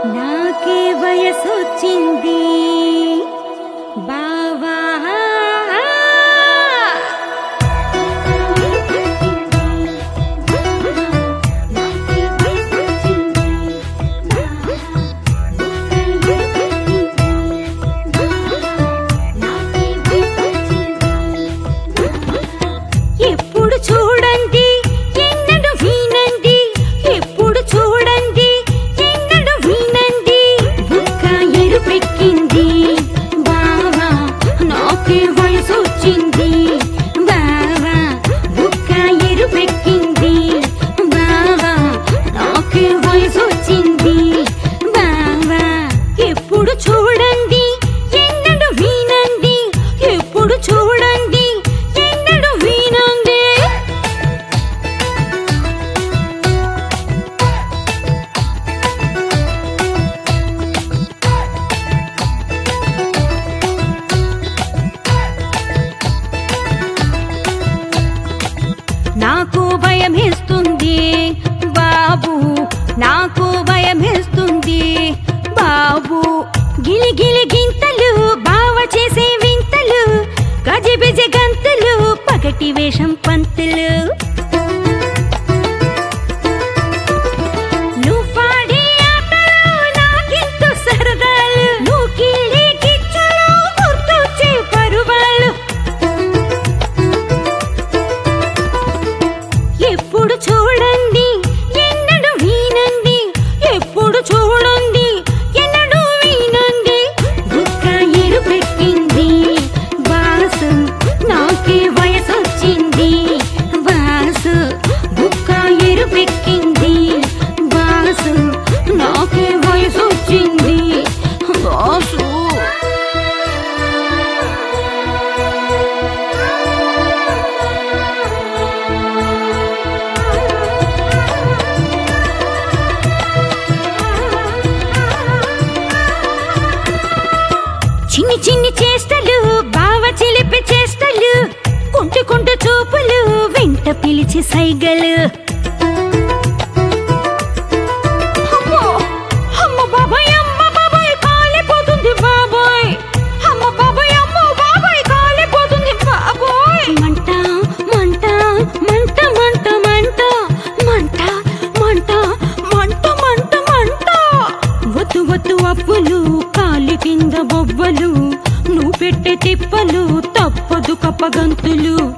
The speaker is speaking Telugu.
నాకే వయసొచ్చింది బావా ఎప్పుడు చూడండి ఎన్నడు వినండి ఎప్పుడు చూడండి ఎన్నడు వినండి బుక్క ఎరుపెక్కింది బావా నాకే వయసు వచ్చింది బావా బుక్క ఎరుపెక్కింది బావా నాకే వయసు వచ్చింది బావా ఎప్పుడు చూడండి ఎన్నడు వినండి ఎప్పుడు చూడండి ఎన్నడు వినండి నాకు భయమేస్తుంది బాబు నాకు భయమేస్తుంది బాబు గిలి గిలి గింతలు బావ చేసే వింతలు గజిబిజ గంతులు పగటి వేషం పంతులు నువ్వు పాడే ఆటలు నాకెంతో సరదాలు నువ్వు కీడే కిచ్చులు గుర్తొచ్చే పరువాలు ఎప్పుడు చూడండి ఎన్నడు వినండి ఎప్పుడు చూడండి ఎన్నడు వినండి బుక్క ఎరుపెక్కింది బాసు నాకే వయసు వచ్చింది బాసు బుక్క ఎరుపెక్కింది బాసు నాకే వయసు వచ్చింది బాసు చిన్ని చిన్ని చేష్టలు బావ చిలిపి చేష్టలు కుంటు కుంటు చూపులు వెంట పిలిచి సైగలు అమ్మో! అమ్మ బాబాయ్, అమ్మ బాబాయ్, కాలిపోతుంది బాబాయ్. అమ్మ బాబాయ్, అమ్మ బాబాయ్, కాలిపోతుంది బాబాయ్. మంట మంట మంట మంట మంట మంట మంట మంట మంట మంట వద్దు వద్దు అప్పులు కాలి కింద బొవ్వలు నువ్వు పెట్టే తిప్పలు తప్పదు కప్పగంతులు